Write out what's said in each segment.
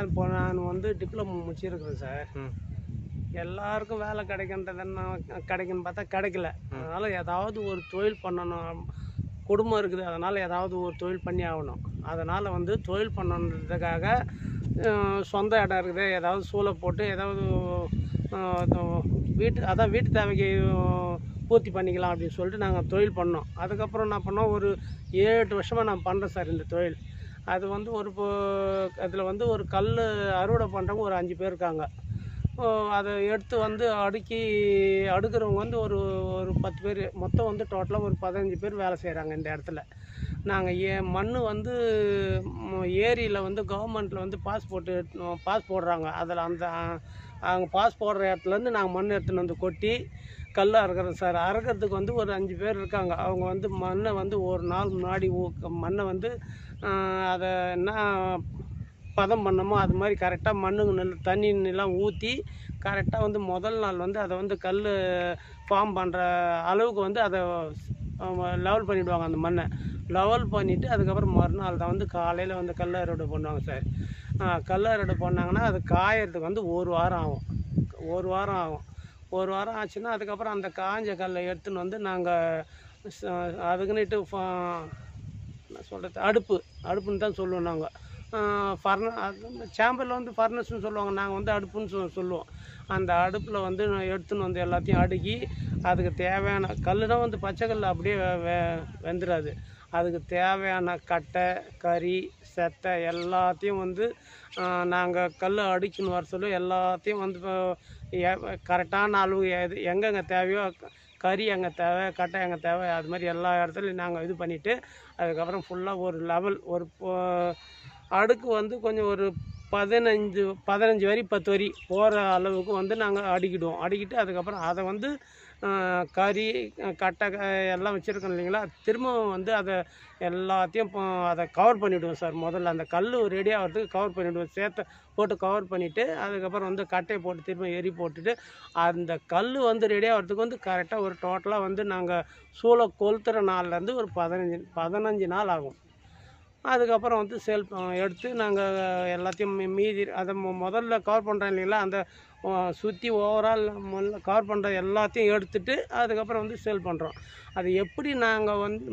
இப்போ நான் வந்து டிப்ளமோ முடிச்சிருக்கிறேன் சார் ம் எல்லாருக்கும் வேலை கிடைக்கின்றதுன்னா கிடைக்குன்னு பார்த்தா கிடைக்கல அதனால் ஏதாவது ஒரு தொழில் பண்ணணும் குடும்பம் இருக்குது அதனால் ஏதாவது ஒரு தொழில் பண்ணி ஆகணும் அதனால் வந்து தொழில் பண்ணணுன்றதுக்காக அஹ், சொந்த இடம் இருக்குது ஏதாவது சூளை போட்டு ஏதாவது அஹ், தொ- வீட்டு அதான் வீட்டு தேவைக்கு அஹ், பூர்த்தி பண்ணிக்கலாம் அப்படின்னு சொல்லிட்டு நாங்கள் தொழில் பண்ணோம் அதுக்கப்புறம் என்ன பண்ணோம் ஒரு ஏழு எட்டு வருஷமாக நான் பண்ணுறேன் சார் இந்த தொழில் அது வந்து ஒரு அதில் வந்து ஒரு கல் அறுவடை பண்ணுறவங்க ஒரு அஞ்சு பேர் இருக்காங்க ஓ, அதை எடுத்து வந்து அடுக்கி அடுக்கிறவங்க வந்து ஒரு ஒரு பத்து பேர் மொத்தம் வந்து டோட்டலாக ஒரு பதினஞ்சு பேர் வேலை செய்கிறாங்க இந்த இடத்துல நாங்கள் ஏ மண் வந்து ஏரியில் வந்து கவர்மெண்ட்டில் வந்து பாஸ் போட்டு பாஸ் போடுறாங்க அதில் அந்த அவங்க பாஸ் போடுற இடத்துலேருந்து நாங்கள் மண் எடுத்துன்னு வந்து கொட்டி கல் அறுக்கிறோம் சார் அறுக்கிறதுக்கு வந்து ஒரு அஞ்சு பேர் இருக்காங்க அவங்க வந்து மண்ணை வந்து ஒரு நாள் முன்னாடி ஊ- மண்ணை வந்து ஆஹ், அதை என்ன பதம் பண்ணமோ அது மாதிரி கரெக்டாக மண்ணுங்க நெல் தண்ணி எல்லாம் ஊற்றி கரெக்டாக வந்து முதல் நாள் வந்து அதை வந்து கல் ஃபார்ம் பண்ணுற அளவுக்கு வந்து அதை லெவல் பண்ணிவிடுவாங்க அந்த மண்ணை லெவல் பண்ணிவிட்டு அதுக்கப்புறம் மறுநாள் தான் வந்து காலையில் வந்து கல் அறுவடை பண்ணுவாங்க சார் ஆ, கல் அறுவடை பண்ணாங்கன்னா அது காயறதுக்கு வந்து ஒரு வாரம் ஆகும் ஒரு வாரம் ஆகும் ஒரு வாரம் ஆச்சுன்னா அதுக்கப்புறம் அந்த காஞ்ச கல்லை எடுத்துன்னு வந்து நாங்கள் அதுக்குன்னுட்டு ஃபா- என்ன சொல்கிறது அடுப்பு அடுப்புன்னு தான் சொல்லுவோம் நாங்கள் ஃபர்ன அது சேம்பரில் வந்து ஃபர்னஸ்னு சொல்லுவாங்க நாங்கள் வந்து அடுப்புன்னு சொ சொல்லுவோம் அந்த அடுப்பில் வந்து நான் எடுத்துன்னு வந்து எல்லாத்தையும் அடுக்கி அதுக்கு தேவையான கல்லுனா வந்து பச்சை கல் அப்படியே வெ வெ- வெந்துடாது அதுக்கு தேவையான கட்டை கறி செத்தை எல்லாத்தையும் வந்து நாங்கள் கல் அடிக்கணும் வர சொல்லி எல்லாத்தையும் வந்து கரெக்டான அளவு எது எங்கெங்கே தேவையோ க- கறி எங்கே தேவை கட்டை எங்கே தேவை அது மாதிரி எல்லா இடத்துலையும் நாங்கள் இது பண்ணிவிட்டு அதுக்கப்புறம் ஃபுல்லாக ஒரு லெவல் ஒரு பொ- அடுக்கு வந்து கொஞ்சம் ஒரு பதினஞ்சு பதினஞ்சு வரி பத்து வரி போகிற அளவுக்கு வந்து நாங்கள் அடிக்கிடுவோம் அடிக்கிட்டு அதுக்கப்புறம் அதை வந்து ஆஹ், கறி அஹ், கட்டை க- எல்லாம் வச்சுருக்கோம் இல்லைங்களா திரும்பவும் வந்து அதை எல்லாத்தையும் இப்போ அதை கவர் பண்ணிவிடுவோம் சார் முதல்ல அந்த கல் ரெடி ஆகிறதுக்கு கவர் பண்ணிவிடுவோம் சேர்த்த போட்டு கவர் பண்ணிவிட்டு அதுக்கப்புறம் வந்து கட்டையை போட்டு திரும்ப எரி போட்டுட்டு அந்த கல் வந்து ரெடி ஆகிறதுக்கு வந்து கரெக்டாக ஒரு டோட்டலாக வந்து நாங்கள் சூளை கொளுத்துற நாள்லேருந்து ஒரு பதினஞ்சு பதினஞ்சு நாள் ஆகும் அதுக்கப்புறம் வந்து சேல் எடுத்து நாங்கள் எல்லாத்தையும் மீ- மீதி அதை மொ- முதல்ல கவர் பண்ணுறோம் இல்லைங்களா அந்த சுற்றி ஓவரால் கவர் பண்ணுற எல்லாத்தையும் எடுத்துட்டு அதுக்கப்புறம் வந்து சேல் பண்ணுறோம் அது எப்படி நாங்கள் வந்து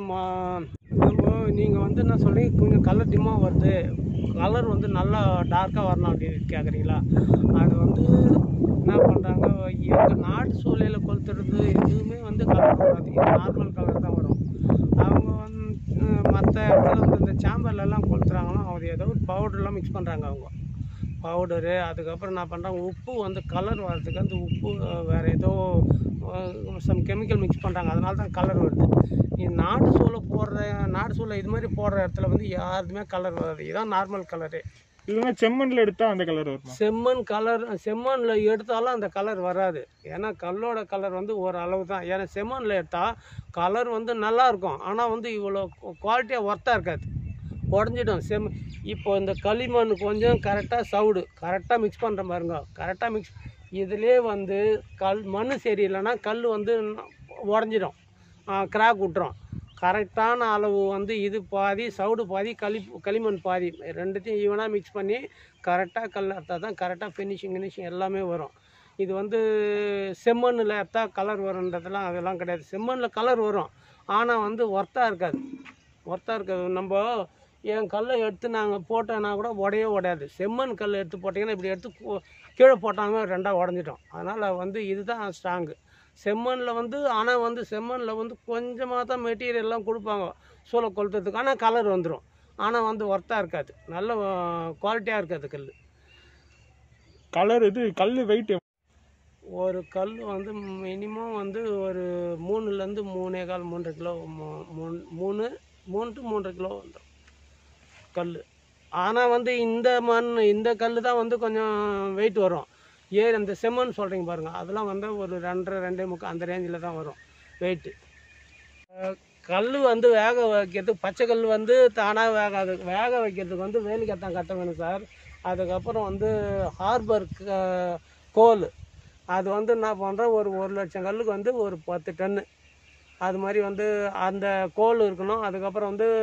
நீங்கள் வந்து என்ன சொல்றீங்க கொஞ்சம் கலர் டிம்மாக வருது கலர் வந்து நல்லா டார்க்காக வரணும் அப்படின்னு கேட்குறீங்களா அது வந்து என்ன பண்ணுறாங்க எங்கள் நாட்டு சூழ்நிலையில் கொளுத்துறது எதுவுமே வந்து கலர் வராது நார்மல் கலர் தான் வரும் அவங்க வந்து மற்ற இடத்துல வந்து இந்த சாம்பர்லலாம் கொளுத்துறாங்கன்னா அது ஏதோ ஒரு பவுடர்லாம் மிக்ஸ் பண்ணுறாங்க அவங்க பவுடரு அதுக்கப்புறம் என்ன பண்ணுறாங்க உப்பு வந்து கலர் வர்றதுக்கு அந்த உப்பு அஹ், வேறு ஏதோ சம் கெமிக்கல் மிக்ஸ் பண்ணுறாங்க அதனால தான் கலர் வருது இது நாட்டு சூளை போடுற நாட்டு சூளை இது மாதிரி போடுற இடத்துல வந்து யாருக்குமே கலர் வராது இதுதான் நார்மல் கலரு இல்லைன்னா செம்மண்ணில் எடுத்தா அந்த கலர் வருமா செம்மண் கலர் செம்மண்ணில் எடுத்தாலும் அந்த கலர் வராது ஏன்னா கல்லோட கலர் வந்து ஒரு அளவு தான் ஏன்னா செம்மண்ணில் எடுத்தால் கலர் வந்து நல்லா இருக்கும் ஆனால் வந்து இவ்வளோ குவாலிட்டியாக ஒர்த்தாக இருக்காது உடஞ்சிடும் செம் இப்போ இந்த களிமண் கொஞ்சம் கரெக்டாக சவுடு கரெக்டாக மிக்ஸ் பண்ணுற பாருங்க கரெக்டாக மிக்ஸ் இதிலே வந்து கல் மண் சரியில்லைன்னா கல் வந்து உடஞ்சிடும் கிராக் விட்டுரும் கரெக்டான அளவு வந்து இது பாதி சவுடு பாதி களி களிமண் பாதி ரெண்டுத்தையும் ஈவனாக மிக்ஸ் பண்ணி கரெக்டாக கல் அறுத்தால் தான் கரெக்டாக ஃபினிஷிங் ஃபினிஷிங் எல்லாமே வரும் இது வந்து செம்மண்ணில் அறுத்தா கலர் வரும்ன்றதெல்லாம் அதெல்லாம் கிடையாது செம்மண்ணில் கலர் வரும் ஆனால் வந்து ஒர்த்தாக இருக்காது ஒர்த்தாக இருக்காது நம்ம என் கல்லை எடுத்து நாங்கள் போட்டோன்னா கூட உடையே உடையாது செம்மண் கல் எடுத்து போட்டிங்கன்னா இப்படி எடுத்து கு- கீழே போட்டாங்க ரெண்டாக உடஞ்சிட்டோம் அதனால் வந்து இதுதான் ஸ்ட்ராங்கு செம்மண்ணில் வந்து ஆனால் வந்து செம்மண்ணில் வந்து கொஞ்சமாக தான் மெட்டீரியல்லாம் கொடுப்பாங்க சூளை கொளுத்துறதுக்கு ஆனால் கலர் வந்துடும் ஆனால் வந்து ஒர்த்தாக இருக்காது நல்ல குவாலிட்டியாக இருக்காது கல் கலர் இது கல் வெயிட் ஒரு கல் வந்து மினிமம் வந்து ஒரு மூணுலேருந்து மூணே கால் மூன்றரை கிலோ மூ- மூணு மூணு மூணு டு மூன்றரை கிலோ வந்துடும் கல் ஆனால் வந்து இந்த மண் இந்த கல் தான் வந்து கொஞ்சம் வெயிட் வரும் ஏர் அந்த செம்மண் சொல்கிறீங்க பாருங்கள் அதெல்லாம் வந்து ஒரு ரெண்டரை ரெண்டே முக்கால் அந்த ரேஞ்சில் தான் வரும் வெயிட்டு கல் வந்து வேக வைக்கிறதுக்கு பச்சை கல் வந்து தானாக வேகாது வேக வைக்கிறதுக்கு வந்து வேலிக்கத்தான் கட்ட வேணும் சார் அதுக்கப்புறம் வந்து ஹார்பர் க- கோல் அது வந்து என்ன பண்ணுறோம் ஒரு ஒரு லட்சம் கல்லுக்கு வந்து ஒரு பத்து டன்னு அது மாதிரி வந்து அந்த கோல் இருக்கணும் அதுக்கப்புறம் வந்து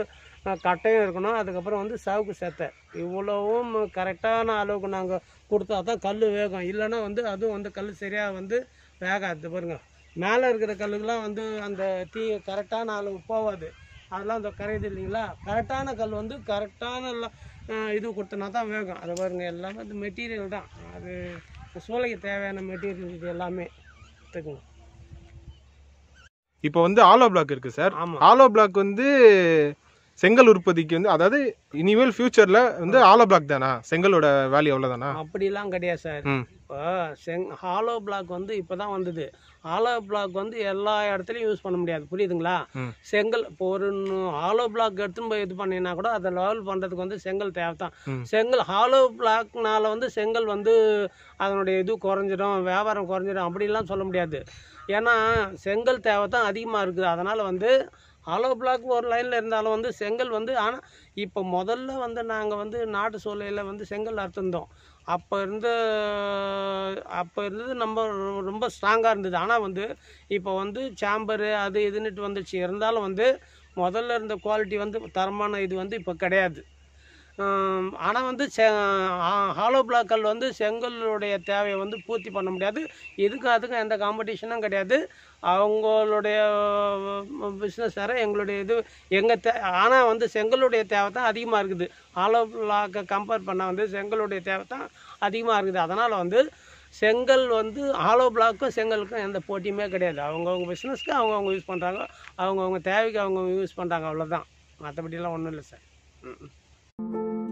அஹ், கட்டையும் இருக்கணும் அதுக்கப்புறம் வந்து சவுக்கு செத்தை இவ்வளவும் கரெக்டான அளவுக்கு நாங்கள் கொடுத்தா தான் கல் வேகும் இல்லைன்னா வந்து அதுவும் வந்து கல் சரியாக வந்து வேகாது பாருங்க மேலே இருக்கிற கல்லுக்கெல்லாம் வந்து அந்த தீ கரெக்டான அளவு போகாது அதெல்லாம் அந்த கரையுது இல்லைங்களா கரெக்டான கல் வந்து கரெக்டான எல்லாம், அஹ், இது கொடுத்தனா தான் வேகும் அது பாருங்க எல்லாமே அந்த மெட்டீரியல் தான் அது சூளைக்கு தேவையான மெட்டீரியல் இது எல்லாமே எடுத்துக்கோங்க இப்போ வந்து ஆலோ பிளாக் இருக்கு சார் ஆமாம் ஆலோ பிளாக் வந்து செங்கல் உற்பத்திக்கு வந்து அதாவது இனிமேல் ஃபியூச்சர்ல வந்து ஆலோ பிளாக் தானா செங்கலோட வேல்யூ அவ்வளோதானா அப்படிலாம் கிடையாது சார் ம் இப்போ செங் ஹாலோ பிளாக் வந்து இப்போ தான் வந்தது ஹாலோ பிளாக் வந்து எல்லா இடத்துலையும் யூஸ் பண்ண முடியாது புரியுதுங்களா ம். செங்கல் இப்போ ஒரு ஹாலோ பிளாக் எடுத்துன்னு போய் இது பண்ணினா கூட அதை லெவல் பண்ணுறதுக்கு வந்து செங்கல் தேவை தான் ம். செங்கல் ஹாலோ பிளாக்னால வந்து செங்கல் வந்து அதனுடைய இது குறைஞ்சிடும் வியாபாரம் குறைஞ்சிடும் அப்படிலாம் சொல்ல முடியாது ஏன்னா செங்கல் தேவை தான் அதிகமாக இருக்குது அதனால் வந்து ஹாலோ பிளாக் ஒரு லைனில் இருந்தாலும் வந்து செங்கல் வந்து ஆனால் இப்போ முதல்ல வந்து நாங்கள் வந்து நாட்டு சூழ்நிலையில் வந்து செங்கல் அறுத்துருந்தோம் அப்போ இருந்த அப்போ இருந்தது நம்ம ரொ- ரொம்ப ஸ்ட்ராங்காக இருந்தது ஆனால் வந்து இப்போ வந்து சாம்பரு அது இதுன்னுட்டு வந்துச்சு இருந்தாலும் வந்து முதல்ல இருந்த குவாலிட்டி வந்து தரமான இது வந்து இப்போ கிடையாது ஆனால் வந்து செ ஹாலோ பிளாக்கல் வந்து செங்கலுடைய தேவையை வந்து பூர்த்தி பண்ண முடியாது இதுக்கும் அதுக்கும் எந்த காம்படிஷனும் கிடையாது அவங்களுடைய பிஸ்னஸ் வேறு எங்களுடைய இது எங்கள் தே ஆனால் வந்து செங்கலுடைய தேவை தான் அதிகமாக இருக்குது ஹாலோ பிளாக்கை கம்பேர் பண்ணால் வந்து செங்கலுடைய தேவை தான் அதிகமாக இருக்குது அதனால் வந்து செங்கல் வந்து ஹாலோ பிளாக்கும் செங்கலுக்கும் எந்த போட்டியுமே கிடையாது அவங்கவுங்க பிஸ்னஸ்க்கு அவங்கவுங்க யூஸ் பண்ணுறாங்க அவங்கவுங்க தேவைக்கு அவங்க யூஸ் பண்ணுறாங்க அவ்வளோதான் மற்றபடிலாம் ஒன்றும் இல்லை சார் ம்